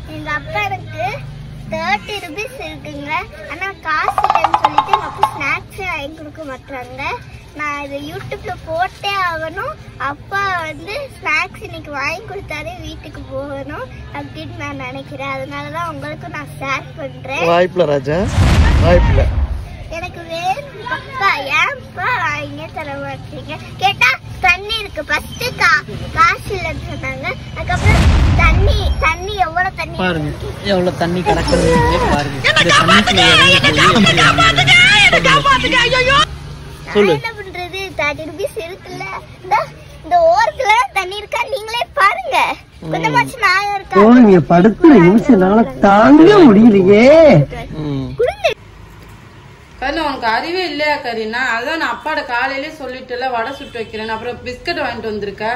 எங்க அப்பா எனக்கு தேர்ட்டி ருபீஸ் இருக்குங்க ஆனா காசு இல்லைன்னு சொல்லிட்டு எங்க அப்பா ஸ்நாக்ஸ் வாங்கி கொடுக்க மாட்டாங்க நான் இதை யூடியூப்ல போட்டே ஆகணும் அப்பா வந்து ஸ்நாக்ஸ் இன்னைக்கு வாங்கி கொடுத்தாலே வீட்டுக்கு போகணும் அப்படின்னு நான் நினைக்கிறேன் அதனாலதான் உங்களுக்கு நான் ஷேர் பண்றேன் வாய்ப்பில்ல ராஜா வாய்ப்பில்ல எனக்கு வேணும் பக்கா ஏன்ப்பா வாங்கியே தர மாட்டீங்க கேட்டா தண்ணி இருக்கு ஃபர்ஸ்ட் கா காசு இல்லைன்னு சொன்னாங்க அதுக்கப்புறம் தண்ணி தண்ணி எவ்வளவு தண்ணி பாருங்க எவ்வளவு தண்ணி கிடக்குது பாருங்க இந்த தண்ணிக்குள்ள இறங்கி போய் நான் என்ன பண்றது தேர்ட்டி ருபீஸ் இருக்குல்ல இந்தா, இந்த ஓரத்துல தண்ணி இருக்கா நீங்களே பாருங்க கொஞ்சமாச்சு நான் இருக்கா நீங்க படுத்துற நிமிஷம் என்னால தாங்க முடியலையே ம் கொடுங்க கரினா உனக்கு அறிவே இல்லையா கரீனா அதான் நான் அப்பாட காலையிலே சொல்லிட்டுல வடை சுட்டு வைக்கிறேன் அப்புறம் பிஸ்கட் வாங்கிட்டு வந்திருக்க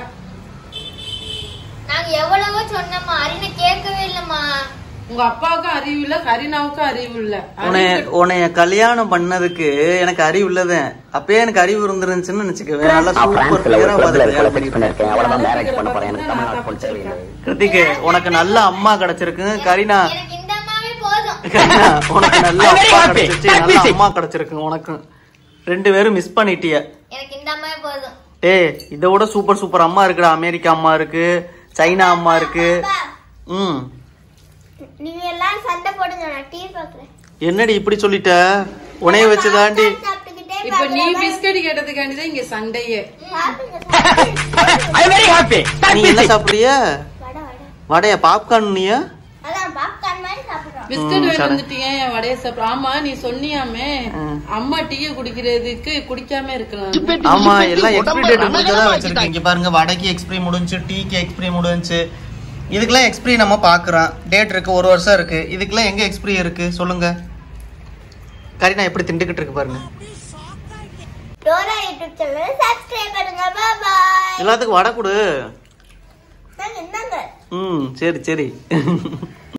நாங்க எவ்வளவோ சொன்னோம்மா அரினை கேட்கவே இல்லம்மா உங்க அப்பாவுக்கும் அறிவு இல்ல கரீனாவுக்கும் அறிவு இல்ல உன்னை உன்னைய கல்யாணம் பண்ணதுக்கு எனக்கு அறிவு இல்லதான் அப்பயே எனக்கு அறிவு இருந்துருந்துச்சுன்னு நினைச்சுக்கவே நல்லா சூப்பர் கிளியரா கிருத்திக் உனக்கு நல்ல அம்மா கிடைச்சிருக்கு கரீனா எனக்கு இந்த அம்மாவே போதும் கரீனா உனக்கு நல்ல அப்பா கிடைச்சிருச்சு நல்ல அம்மா கிடைச்சிருக்கு உனக்கு ரெண்டு பேரும் மிஸ் பண்ணிட்டிய எனக்கு இந்த அம்மாவே போதும் ஏய் இதை விட சூப்பர் சூப்பர் அம்மா இருக்குடா அமெரிக்கா அம்மா இருக்கு சைனா அம்மா இருக்கு ம் நீங்க எல்லாரும் சண்டை போடுங்க நான் டிவி பாக்குறேன் என்னடி இப்படி சொல்லிட்ட உனைய வச்சு தாண்டி சாப்பிட்டுக்கிட்டே இப்ப நீ பிஸ்கட் கேட்டதுக்காண்டிதான் இங்க சண்டையே சாப்பிடுங்க நீ என்ன சாப்பிடுறிய வடை வடை வடைய பாப்கார்ன் நீயா அதான் பாப்கார்ன் மாதிரி சாப்பிடுறோம் பிஸ்கட் வாங்கி வந்துட்டு ஏன் என் வடைய சாப்பிட ஆமா நீ சொன்னியாமே அம்மா டீ குடிக்கிறதுக்கு குடிக்காம இருக்கலாம் ஆமா எல்லாம் எக்ஸ்பிரி டேட் முடிஞ்சதான் வச்சிருக்கேன் இங்க பாருங்க வடைக்கு எக்ஸ்பிரி முடிஞ்சு டீக்கு எக்ஸ்பிரி முடிஞ்சு இதுக்கெல்லாம் எக்ஸ்பிரி நம்ம பாக்குறோம் டேட் இருக்கு ஒரு வருஷம் இருக்கு இதுக்கெல்லாம் எங்க எக்ஸ்பிரி இருக்கு சொல்லுங்க கரீனா எப்படி திண்டுக்கிட்டு இருக்கு பாருங்க டோரா யூடியூப் சேனலை சப்ஸ்கிரைப் பண்ணுங்க பாய் எல்லாத்துக்கும் வடை கொடு நாங்க என்னங்க ம் சரி சரி